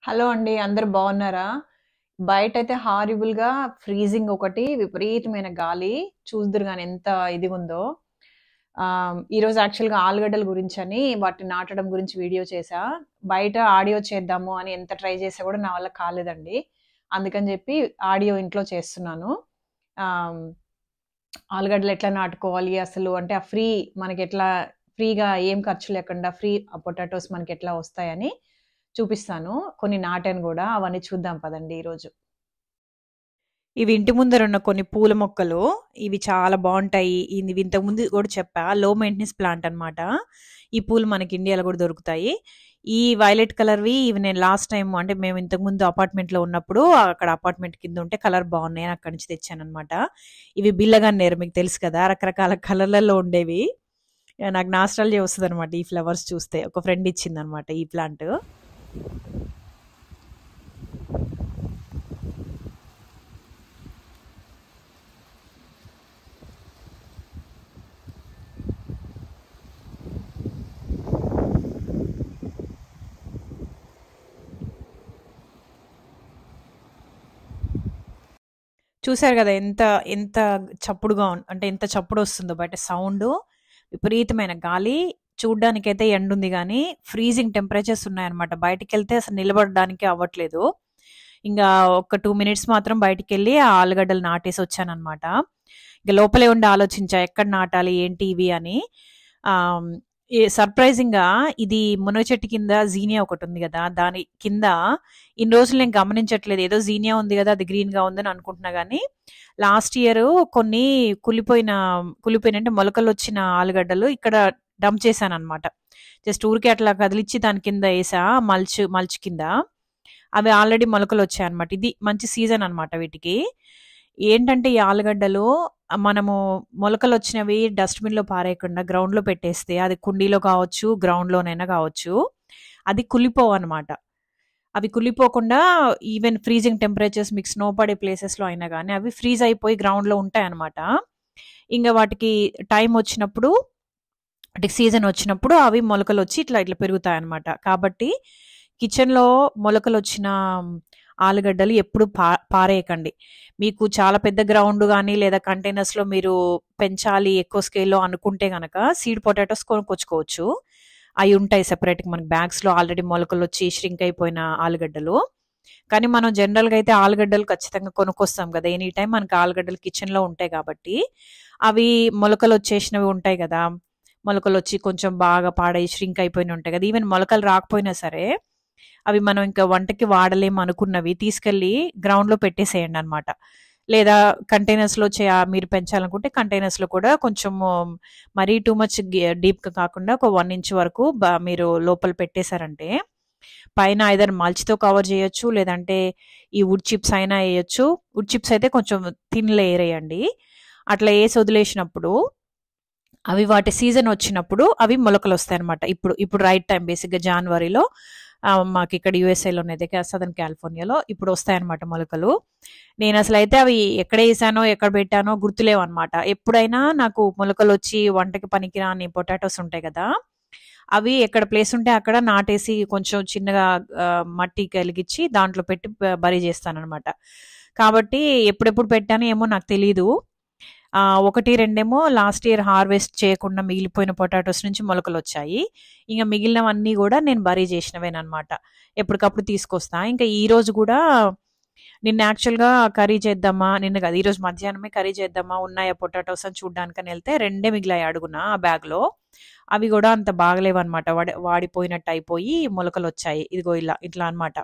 Hello అండి. అందరూ బావున్నారా? బయటైతే హారిబుల్‌గా ఫ్రీజింగ్ ఒకటి, విపరీతమైన గాలి. చూద్దురు గాని ఎంత ఇదిగుందో. ఆహ్, ఈరోజు యాక్చువల్‌గా ఆలుగడ్డల గురించని వాటిని నాటడం గురించి వీడియో చేశా. బయట ఆడియో చేద్దాము అని ఎంత ట్రై చేశా కూడా నా వల్ల కాలేదండి. అందుకని చెప్పి ఆడియో ఇంట్లో చేస్తున్నాను. ఆహ్, ఆలుగడ్డలు ఎట్లా నాటుకోవాలి అసలు అంటే ఆ ఫ్రీ మనకెట్లా ఫ్రీగా ఏం ఖర్చు లేకుండా ఫ్రీ ఆ పొటాటోస్ మనకెట్లా వస్తాయని చూపిస్తాను. కొన్ని నాటాను గూడా. అవన్నీ చూద్దాం పదండి ఈరోజు. ఇవి ఇంటి ముందరున్న కొన్ని పూల మొక్కలు. ఇవి చాలా బావుంటాయి. ఇవి ఇంతకుముందు గూడా చెప్పా. లో మెయింటెనెన్స్ ప్లాంట్ అనమాట. ఈ పూలు మనకి ఇండియాలో గూడా దొరుకుతాయి. ఈ వైలెట్ కలర్‌వి ఇవి నేను లాస్ట్ టైమ్ అంటే మేము ఇంతకుముందు అపార్ట్మెంట్‌లో ఉన్నప్పుడు అక్కడ అపార్ట్మెంట్ కింద ఉంటే కలర్ బావున్నాయని అక్కడి నుంచి తెచ్చాననమాట. ఇవి బిల్లగన్నేరు మీకు తెలుసు కదా! రకరకాల కలర్‌లలో ఉండేవి. నాకు నాస్టాల్జియా వస్తదనమాట ఈ ఫ్లవర్స్ చూస్తే. ఒక ఫ్రెండ్ ఇచ్చిందనమాట ఈ ప్లాంట్. చూసారు గదా! ఎంత ఎంత చప్పుడుగా ఉం అంటే ఎంత చప్పుడొస్తుందో బయట సౌండు. విపరీతమైన గాలి. చూడ్డానికైతే ఎండుంది గానీ, ఫ్రీజింగ్ టెంపరేచర్స్ ఉన్నాయన్నమాట. బయటికెళ్తే అసలు నిలబడడానికే అవ్వట్లేదు. ఇంగా ఒక 2 మినిట్స్ మాత్రం బయటికెళ్ళి ఆ ఆలుగడ్డలు నాటేసొచ్చాననమాట. ఇక లోపలే ఉండి ఆలోచించా ఎక్కడ నాటాలి, ఏంటి ఇవి అని. ఆహ్, ఈ సర్ప్రైజింగ్‌గా ఇది మునగ చెట్టు కింద జీనియా ఒకటుంది గదా! దాని కింద ఇన్ని రోజులు నేను గమనించట్లేదు. ఏదో జీనియా ఉంది గదా! అది గ్రీన్‌గా ఉందని అనుకుంటున్నా గానీ, లాస్ట్ ఇయర్ కొన్ని కుళ్ళిపోయిన కుళ్ళిపోయిన అంటే మొలకలొచ్చిన ఆలుగడ్డలు ఇక్కడ డంప్ చేశాననమాట. జస్ట్ ఊరికే అట్లా కదిలిచ్చి దాని కింద ఏసా మల్చ్ మల్చ్ కింద. అవి ఆల్రెడీ మొలకలొచ్చాయన్నమాట. ఇది మంచి సీజన్ అనమాట వీటికి. ఏంటంటే ఈ ఆలుగడ్డలు మనము మొలకలొచ్చినవి డస్ట్‌బిన్‌లో పారేయకుండా గ్రౌండ్‌లో పెట్టేస్తే అది కుండీలో కావచ్చు, గ్రౌండ్‌లోనైనా కావచ్చు. అది కుళ్ళిపోవనమాట. అవి కుళ్ళిపోకుండా ఈవెన్ ఫ్రీజింగ్ టెంపరేచర్స్ మీకు స్నో పడే ప్లేసెస్‌లో అయినా గానీ అవి ఫ్రీజ్ అయిపోయి గ్రౌండ్‌లో ఉంటాయన్నమాట. ఇంగ వాటికి టైమ్ వచ్చినప్పుడు వాటికి సీజన్ వచ్చినప్పుడు అవి మొలకలొచ్చి ఇట్లా ఇట్లా పెరుగుతాయన్నమాట. కాబట్టి కిచెన్‌లో మొలకలొచ్చిన ఆలుగడ్డలు ఎప్పుడు పా పారేయకండి. మీకు చాలా పెద్ద గ్రౌండ్ గానీ లేదా కంటైనర్స్‌లో మీరు పెంచాలి ఎక్కువ స్కేల్‌లో అనుకుంటే గనక సీడ్ పొటాటోస్ కొనుక్కొచ్చుకోవచ్చు. అయి ఉంటాయి సెపరేట్‌గా మనకి బ్యాగ్స్‌లో ఆల్రెడీ మొలకలొచ్చి ష్రింక్ అయిపోయిన ఆలుగడ్డలు. కానీ మనం జనరల్‌గా అయితే ఆలుగడ్డలు ఖచ్చితంగా కొనుక్కొస్తాం గదా! ఎనీ టైమ్ మనకి ఆలుగడ్డలు కిచెన్‌లో ఉంటాయి కాబట్టి, అవి మొలకలొచ్చేసినవి ఉంటాయి గదా! మొలకలొచ్చి కొంచెం బాగా పాడై ష్రింక్ అయిపోయినవి ఉంటాయి గదా! ఈవెన్ మొలకలు రాకపోయినా సరే, అవి మనం ఇంకా వంటకి వాడలేము అనుకున్నవి తీసుకెళ్ళి గ్రౌండ్‌లో పెట్టేసేయండనమాట. లేదా కంటైనర్స్‌లో చే మీరు పెంచాలనుకుంటే కంటైనర్స్‌లో కూడా కొంచెము మరీ టూ మచ్ గి డీప్‌గా కాకుండా ఒక 1 ఇంచ్ వరకు బ మీరు లోపల పెట్టేసారంటే, పైన ఐదర్ మల్చ్‌తో కవర్ చేయొచ్చు. లేదంటే ఈ వుడ్ చిప్స్ అయినా ఎయొచ్చు. వుడ్ చిప్స్ అయితే కొంచెం థిన్ లేయర్ ఎయండి. అట్లా ఏసి వదిలేసినప్పుడు అవి వాటి సీజన్ వచ్చినప్పుడు అవి మొలకలొస్తాయన్నమాట. ఇప్పుడు ఇప్పుడు రైట్ టైమ్ బేసిక్‌గా జాన్వరిలో ఆహ్, మాకిక్కడ యూఎస్ఏలోనైతే క సదర్న్ కాలిఫోర్నియాలో ఇప్పుడు వస్తాయన్నమాట మొలకలు. నేనసలైతే అవి ఎక్కడ ఏసానో, ఎక్కడ పెట్టానో గుర్తులేవన్నమాట. ఎప్పుడైనా నాకు మొలకలొచ్చి వంటకి పనికిరాని పొటాటోస్ ఉంటాయి గదా! అవి ఎక్కడ ప్లేస్ ఉంటే అక్కడ నాటేసి కొంచెం చిన్నగా ఆహ్, మట్టి కలిగిచ్చి దాంట్లో పెట్టి బ బరీ చేస్తాననమాట. కాబట్టి ఎప్పుడెప్పుడు పెట్టానో ఏమో నాకు తెలీదు. ఆహ్, 1, రెండేమో లాస్ట్ ఇయర్ హార్వెస్ట్ చేయకుండా మిగిలిపోయిన పొటాటోస్ నుంచి మొలకలొచ్చాయి. ఇంగ మిగిలినవన్నీ గూడా నేను బరీ చేసినవేననమాట. ఎప్పటికప్పుడు తీసుకొస్తా. ఇంకా ఈరోజు గూడా నిన్న యాక్చువల్‌గా కర్రీ చేద్దామా నిన్న కాదు ఈరోజు మధ్యాహ్నమే కర్రీ చేద్దామా ఉన్నాయా పొటాటోస్ అని చూడ్డానికని ఎళ్తే రెండే మిగిలాయి అడుగున ఆ బ్యాగ్‌లో. అవి గూడా అంత బాగలేవన్నమాట. వాడి వాడిపోయినట్టు అయిపోయి మొలకలొచ్చాయి. ఇదిగో ఇలా ఇట్లా అనమాట.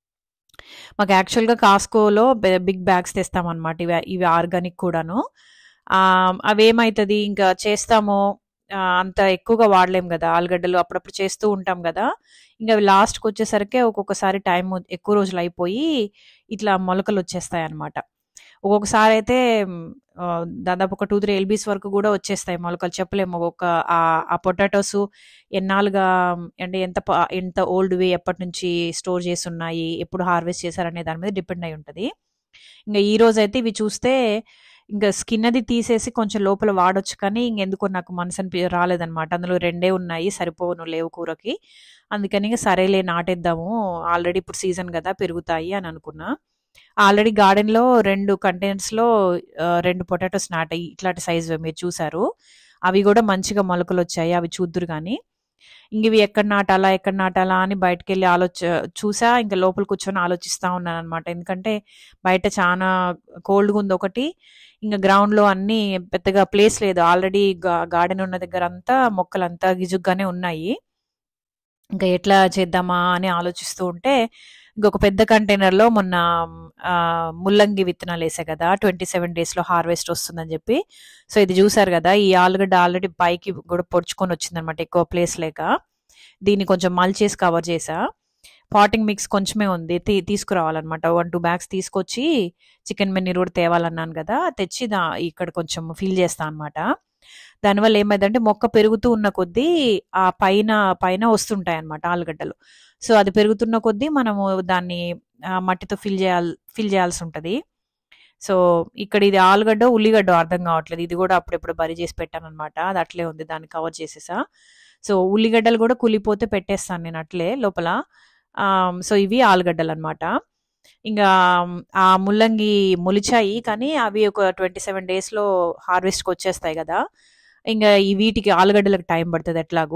మాకు యాక్చువల్‌గా కాస్కోలో బె బిగ్ బ్యాగ్స్ తెస్తామన్నమాట. ఇవి ఇవి ఆర్గానిక్ కూడాను. ఆహ్, అవేమైతది ఇంకా చేస్తాము ఆహ్, అంత ఎక్కువగా వాడలేం గదా! ఆలుగడ్డలు అప్పుడప్పుడు చేస్తూ ఉంటాం గదా! ఇంక అవి లాస్ట్‌కొచ్చేసరికే ఒక్కొక్కసారి టైము ఎక్కువ రోజులయిపోయి ఇట్లా మొలకలొచ్చేస్తాయన్నమాట. ఒక్కొక్కసారైతే ఆహ్, దాదాపు ఒక 2, 3 ఎల్‌బీస్ వరకు గూడా వచ్చేస్తాయి మొలకలు. చెప్పలేము ఒక ఆహ్, ఆ పొటాటోసు ఎన్నాళ్ళుగా అంటే ఎంత ప ఎంత ఓల్డ్‌వి ఎప్పటినుంచి స్టోర్ చేసున్నాయి, ఎప్పుడు హార్వెస్ట్ చేశారనే దాని మీద డిపెండ్ అయి ఉంటది. ఇంగ ఈరోజైతే ఇవి చూస్తే ఇంకా స్కిన్ అది తీసేసి కొంచెం లోపల వాడొచ్చు కానీ ఇంకెందుకో నాకు మనసు అనిపి రాలేదనమాట అందులో రెండే ఉన్నాయి సరిపోను లేవు కూరకి అందుకని ఇంకా సరేలే నాటేద్దాము ఆల్రెడీ ఇప్పుడు సీజన్ కదా పెరుగుతాయి అని అనుకున్నా ఆల్రెడీ గార్డెన్లో రెండు కంటైనర్స్లో రెండు పొటాటోస్ నాటాయి ఇట్లాంటి సైజు మీరు చూసారు అవి కూడా మంచిగా మొలకలు వచ్చాయి అవి చూద్దురు కానీ ఇంక ఇవి ఎక్కడ నాటాలా ఎక్కడ నాటాలా అని బయటకు వెళ్ళి ఆలోచ చూసా ఇంకా లోపల కూర్చొని ఆలోచిస్తూ ఉన్నాను అనమాట ఎందుకంటే బయట చాలా కోల్డ్గా ఉంది ఒకటి ఇంకా గ్రౌండ్లో అన్ని పెద్దగా ప్లేస్ లేదు ఆల్రెడీ గార్డెన్ ఉన్న దగ్గర అంతా మొక్కలు అంతా గిజుగ్గానే ఉన్నాయి ఇంకా ఎట్లా చేద్దామా అని ఆలోచిస్తూ ఉంటే ఇంకొక పెద్ద కంటైనర్లో మొన్న ఆ, ముల్లంగి విత్తనాలు వేసా కదా ట్వంటీ సెవెన్ డేస్లో హార్వెస్ట్ వస్తుందని చెప్పి సో ఇది చూసారు కదా ఈ ఆలుగడ్డ ఆల్రెడీ పైకి కూడా పొడుచుకొని వచ్చిందనమాట ఎక్కువ ప్లేస్ లేక దీన్ని కొంచెం మల్చేసి కవర్ చేసా పాటింగ్ మిక్స్ కొంచెమే ఉంది తీ తీసుకురావాలన్నమాట వన్ టూ బ్యాగ్స్ తీసుకొచ్చి చికెన్ మెన్నీర్ కూడా తేవాలన్నాను కదా తెచ్చి దా ఇక్కడ కొంచెం ఫిల్ చేస్తా అనమాట దానివల్ల ఏమైందంటే మొక్క పెరుగుతూ ఉన్న కొద్దీ ఆ పైన పైన వస్తుంటాయి అనమాట ఆలుగడ్డలు సో అది పెరుగుతున్న కొద్దీ మనము దాన్ని ఆ, మట్టితో ఫిల్ చేయాలి ఫిల్ చేయాల్సి ఉంటుంది సో ఇక్కడ ఇది ఆలుగడ్డ ఉల్లిగడ్డ అర్థం కావట్లేదు ఇది కూడా అప్పుడెప్పుడు బరి చేసి పెట్టాను అనమాట అది అట్లే ఉంది దాన్ని కవర్ చేసేసా సో ఉల్లిగడ్డలు కూడా కులిపోతే పెట్టేస్తాను నేను అట్లే లోపల ఆ, సో ఇవి ఆలుగడ్డలు అనమాట ఇంకా ఆ ముల్లంగి మొలిచాయి కానీ అవి ఒక ట్వంటీ సెవెన్ డేస్లో హార్వెస్ట్కి వచ్చేస్తాయి కదా ఇంకా ఈ వీటికి ఆలుగడ్డలకు టైం పడుతుంది ఎట్లాగూ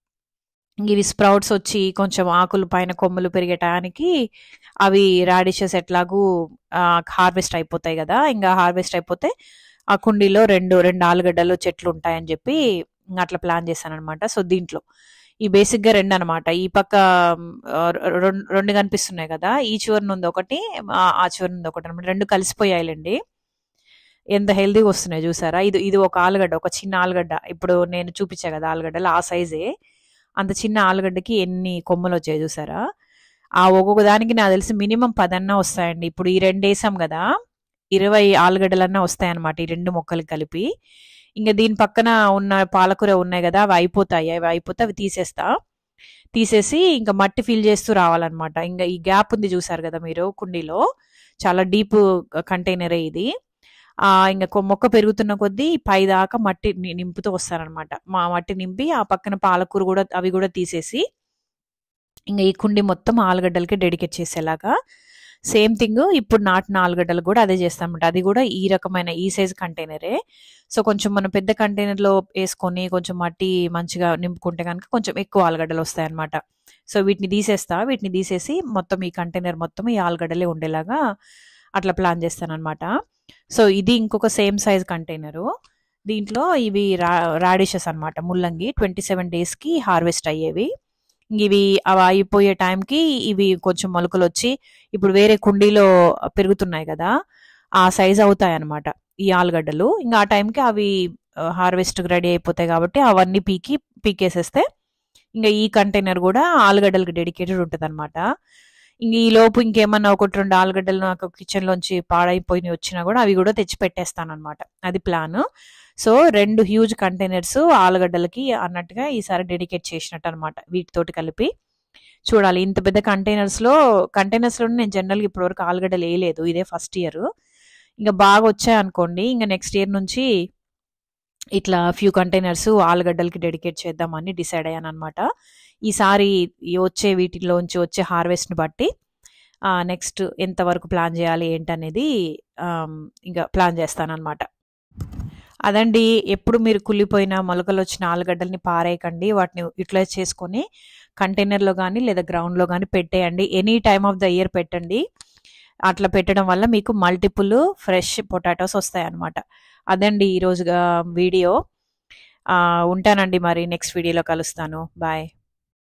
ఇంక ఇవి స్ప్రౌట్స్ వచ్చి కొంచెం ఆకులు పైన కొమ్మలు పెరిగే టయానికి అవి రాడిషెస్ ఎట్లాగూ హార్వెస్ట్ అయిపోతాయి కదా ఇంకా హార్వెస్ట్ అయిపోతే ఆ కుండీలో రెండు రెండు ఆలుగడ్డలు చెట్లు ఉంటాయని చెప్పి ఇంక అట్లా ప్లాన్ చేశాను అనమాట సో దీంట్లో ఈ బేసిక్ గా రెండు అనమాట ఈ పక్క ఆ, రెండు రెండు కనిపిస్తున్నాయి కదా ఈ చివరి నుండి ఒకటి ఆ- ఆ చివరి నుండి ఒకటి అనమాట రెండు కలిసిపోయాయిలేండి ఎంత హెల్దీగా వస్తున్నాయి చూసారా ఇది ఇది ఒక ఆలుగడ్డ ఒక చిన్న ఆలుగడ్డ ఇప్పుడు నేను చూపించా కదా ఆలుగడ్డలు ఆ సైజే అంత చిన్న ఆలుగడ్డకి ఎన్ని కొమ్మలు వచ్చాయి చూసారా ఆ ఒక్కొక్క దానికి నాకు తెలిసి మినిమం పదన్నా వస్తాయండి ఇప్పుడు ఈ రెండు వేసాం కదా ఇరవై ఆలుగడ్డలన్నా వస్తాయన్నమాట ఈ రెండు మొక్కలు కలిపి ఇంకా దీని పక్కన ఉన్న పాలకూర ఉన్నాయి కదా అవి అయిపోతాయి అవి అయిపోతే అవి తీసేస్తా తీసేసి ఇంకా మట్టి ఫిల్ చేస్తూ రావాలన్నమాట ఇంకా ఈ గ్యాప్ ఉంది చూసారు కదా మీరు కుండీలో చాలా డీప్ కంటైనరే ఇది ఆ ఇంకా కొ- మొక్క పెరుగుతున్న కొద్దీ పై దాకా మట్టి ని- నింపుతూ వస్తారనమాట మా మట్టి నింపి ఆ పక్కన పాలకూర కూడా అవి కూడా తీసేసి ఇంకా ఈ కుండి మొత్తం ఆలుగడ్డలకి డెడికేట్ చేసేలాగా సేమ్ థింగ్ ఇప్పుడు నాటిన ఆలుగడ్డలు కూడా అదే చేస్తామన్నమాట అది కూడా ఈ రకమైన ఈ సైజ్ కంటైనరే సో కొంచెం మనం పెద్ద కంటైనర్లో వేసుకొని కొంచెం మట్టి మంచిగా నింపుకుంటే కనుక కొంచెం ఎక్కువ ఆలుగడ్డలు వస్తాయన్నమాట సో వీటిని తీసేస్తా వీటిని తీసేసి మొత్తం ఈ కంటైనర్ మొత్తం ఈ ఆలుగడ్డలే ఉండేలాగా అట్లా ప్లాన్ చేస్తాను అనమాట సో ఇది ఇంకొక సేమ్ సైజ్ కంటైనరు దీంట్లో ఇవి రా రాడిషెస్ అనమాట ముల్లంగి ట్వంటీ సెవెన్ డేస్కి హార్వెస్ట్ అయ్యేవి ఇవి అవి అయిపోయే టైంకి ఇవి కొంచెం మొలకలు వచ్చి ఇప్పుడు వేరే కుండీలో పెరుగుతున్నాయి కదా ఆ సైజ్ అవుతాయి అనమాట ఈ ఆలుగడ్డలు ఇంకా ఆ టైంకి అవి హార్వెస్ట్ రెడీ అయిపోతాయి కాబట్టి అవన్నీ పీకి పీకేసేస్తే ఇంకా ఈ కంటైనర్ కూడా ఆలుగడ్డలకి డెడికేటెడ్ ఉంటుంది అనమాట ఇంక ఈ లోపు ఇంకేమన్నా ఒకటి రెండు ఆలుగడ్డలు నాకు కిచెన్ లోంచి పాడైపోయి వచ్చినా కూడా అవి కూడా తెచ్చి పెట్టేస్తాను అనమాట అది ప్లాన్ సో రెండు హ్యూజ్ కంటైనర్స్ ఆలుగడ్డలకి అన్నట్టుగా ఈసారి డెడికేట్ చేసినట్టు అనమాట వీటితోటి కలిపి చూడాలి ఇంత పెద్ద కంటైనర్స్ లో కంటైనర్స్ లో నేను జనరల్గా ఇప్పటివరకు ఆలుగడ్డలు వేయలేదు ఇదే ఫస్ట్ ఇయర్ ఇంకా బాగా వచ్చాయి అనుకోండి ఇంకా నెక్స్ట్ ఇయర్ నుంచి ఇట్లా ఫ్యూ కంటైనర్స్ ఆలుగడ్డలకి డెడికేట్ చేద్దామని డిసైడ్ అయ్యాను అనమాట ఈసారి ఈ వచ్చే వీటిలోంచి వచ్చే హార్వెస్ట్ని బట్టి నెక్స్ట్ ఎంతవరకు ప్లాన్ చేయాలి ఏంటనేది ఆమ్, ఇంకా ప్లాన్ చేస్తానన్నమాట అదండి ఎప్పుడు మీరు కుళ్ళిపోయిన మొలకలు వచ్చిన ఆలుగడ్డల్ని పారేయకండి వాటిని యూటిలైజ్ చేసుకొని కంటైనర్లో కానీ లేదా గ్రౌండ్లో కానీ పెట్టేయండి any time of the year పెట్టండి అట్లా పెట్టడం వల్ల మీకు మల్టిపుల్ ఫ్రెష్ పొటాటోస్ వస్తాయి అన్నమాట అదండి ఈరోజు వీడియో ఉంటానండి మరి నెక్స్ట్ వీడియోలో కలుస్తాను బాయ్